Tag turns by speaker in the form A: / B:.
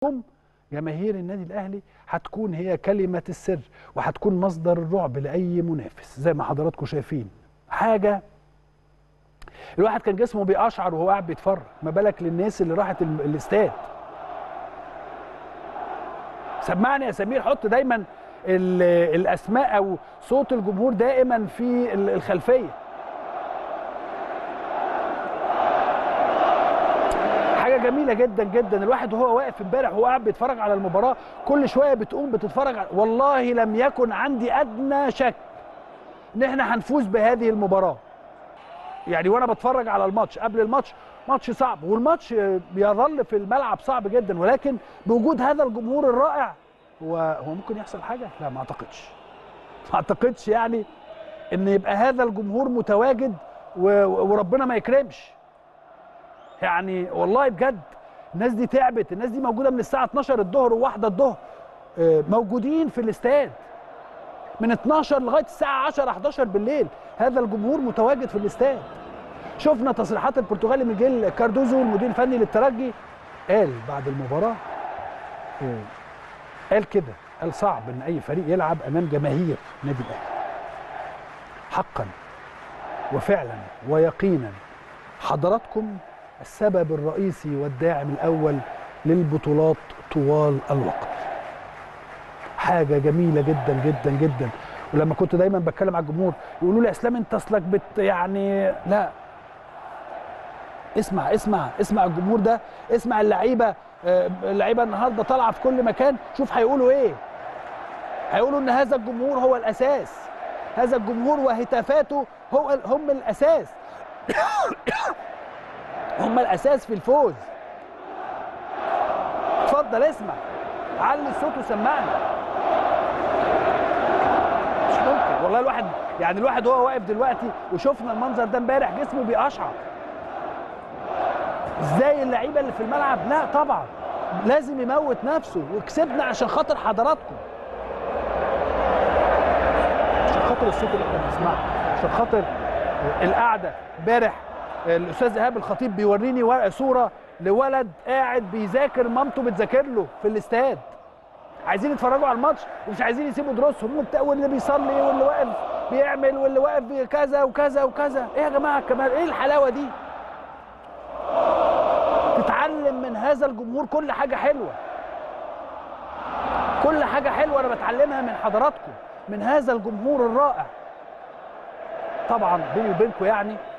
A: جماهير النادي الاهلي هتكون هي كلمه السر وهتكون مصدر الرعب لاي منافس زي ما حضراتكم شايفين حاجه الواحد كان جسمه بيقشعر وهو قاعد بيتفرج ما بالك للناس اللي راحت ال- الاستاد سمعني يا سمير حط دايما ال- الاسماء او صوت الجمهور دائما في ال- الخلفيه حاجه جميله جدا جدا الواحد وهو واقف امبارح وهو قاعد بيتفرج على المباراه كل شويه بتقوم بتتفرج على والله لم يكن عندي ادنى شك ان احنا هنفوز بهذه المباراه يعني وانا بتفرج على الماتش قبل الماتش ماتش صعب والماتش بيظل في الملعب صعب جدا ولكن بوجود هذا الجمهور الرائع هو هو ممكن يحصل حاجه لا ما اعتقدش ما اعتقدش يعني ان يبقى هذا الجمهور متواجد و- وربنا ما يكرمش يعني والله بجد الناس دي تعبت الناس دي موجوده من الساعه 12 الظهر وواحدة الظهر آه، موجودين في الاستاد من 12 لغايه الساعه 10 11 بالليل هذا الجمهور متواجد في الاستاد شفنا تصريحات البرتغالي ميجيل كاردوزو المدير الفني للترجي قال بعد المباراه آه، قال كده قال صعب ان اي فريق يلعب امام جماهير نادي الاهلي حقا وفعلا ويقينا حضراتكم السبب الرئيسي والداعم الاول للبطولات طوال الوقت حاجه جميله جدا جدا جدا ولما كنت دايما بتكلم على الجمهور يقولوا لي يا اسلام انت اصلك بت يعني لا اسمع اسمع اسمع الجمهور ده اسمع اللعيبه آه، اللعيبه النهارده طالعه في كل مكان شوف هيقولوا ايه هيقولوا ان هذا الجمهور هو الاساس هذا الجمهور وهتافاته هو هم الاساس هم الاساس في الفوز اتفضل اسمع علي الصوت وسمعني مش ممكن والله الواحد يعني الواحد وهو واقف دلوقتي وشفنا المنظر ده امبارح جسمه بيقشعر ازاي اللعيبه اللي في الملعب لا طبعا لازم يموت نفسه وكسبنا عشان خاطر حضراتكم عشان خاطر الصوت اللي احنا بنسمعه عشان خاطر القعده امبارح الاستاذ ايهاب الخطيب بيوريني ورقه صوره لولد قاعد بيذاكر مامته بتذاكر له في الاستاد عايزين يتفرجوا على الماتش ومش عايزين يسيبوا دروسهم وبتاع واللي بيصلي واللي واقف بيعمل واللي واقف بي- كذا وكذا وكذا ايه يا جماعه الكمال ايه الحلاوه دي تتعلم من هذا الجمهور كل حاجه حلوه كل حاجه حلوه انا بتعلمها من حضراتكم من هذا الجمهور الرائع طبعا بيني وبينكم يعني